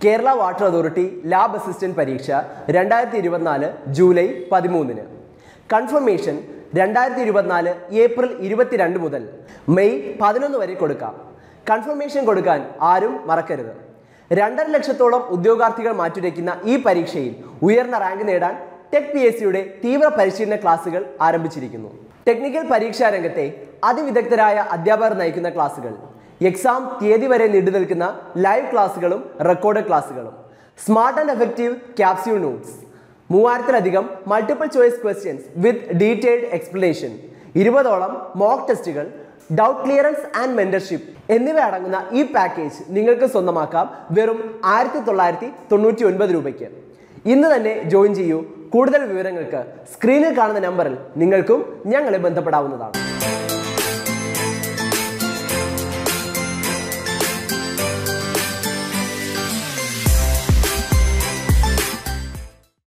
Kerala water authority lab assistant പരീക്ഷ രണ്ടായിരത്തി ഇരുപത്തിനാല് ജൂലൈ പതിമൂന്നിന് കൺഫർമേഷൻ രണ്ടായിരത്തി ഇരുപത്തിനാല് ഏപ്രിൽ ഇരുപത്തിരണ്ട് മുതൽ മെയ് പതിനൊന്ന് വരെ കൊടുക്കാം കൺഫർമേഷൻ കൊടുക്കാൻ ആരും മറക്കരുത് രണ്ടര ലക്ഷത്തോളം ഉദ്യോഗാർത്ഥികൾ മാറ്റുരയ്ക്കുന്ന ഈ പരീക്ഷയിൽ ഉയർന്ന റാങ്ക് നേടാൻ ടെക് പി എസ് സിയുടെ തീവ്ര പരിശീലന ക്ലാസുകൾ ആരംഭിച്ചിരിക്കുന്നു ടെക്നിക്കൽ പരീക്ഷാ രംഗത്തെ അതിവിദഗ്ധരായ അധ്യാപകർ നയിക്കുന്ന ക്ലാസുകൾ എക്സാം തീയതി വരെ നീണ്ടു നിൽക്കുന്ന ലൈവ് ക്ലാസുകളും റെക്കോർഡ് ക്ലാസുകളും smart and effective capsule notes മൂവായിരത്തിലധികം multiple choice questions with detailed explanation ഇരുപതോളം മോക്ക് ടെസ്റ്റുകൾ ഡൗട്ട് ക്ലിയറൻസ് ആൻഡ് മെന്റർഷിപ്പ് എന്നിവ അടങ്ങുന്ന ഈ പാക്കേജ് നിങ്ങൾക്ക് സ്വന്തമാക്കാം വെറും ആയിരത്തി തൊള്ളായിരത്തി തൊണ്ണൂറ്റി ഒൻപത് രൂപയ്ക്ക് ഇന്ന് തന്നെ ജോയിൻ ചെയ്യൂ കൂടുതൽ വിവരങ്ങൾക്ക് സ്ക്രീനിൽ കാണുന്ന നമ്പറിൽ നിങ്ങൾക്കും ഞങ്ങളെ ബന്ധപ്പെടാവുന്നതാണ്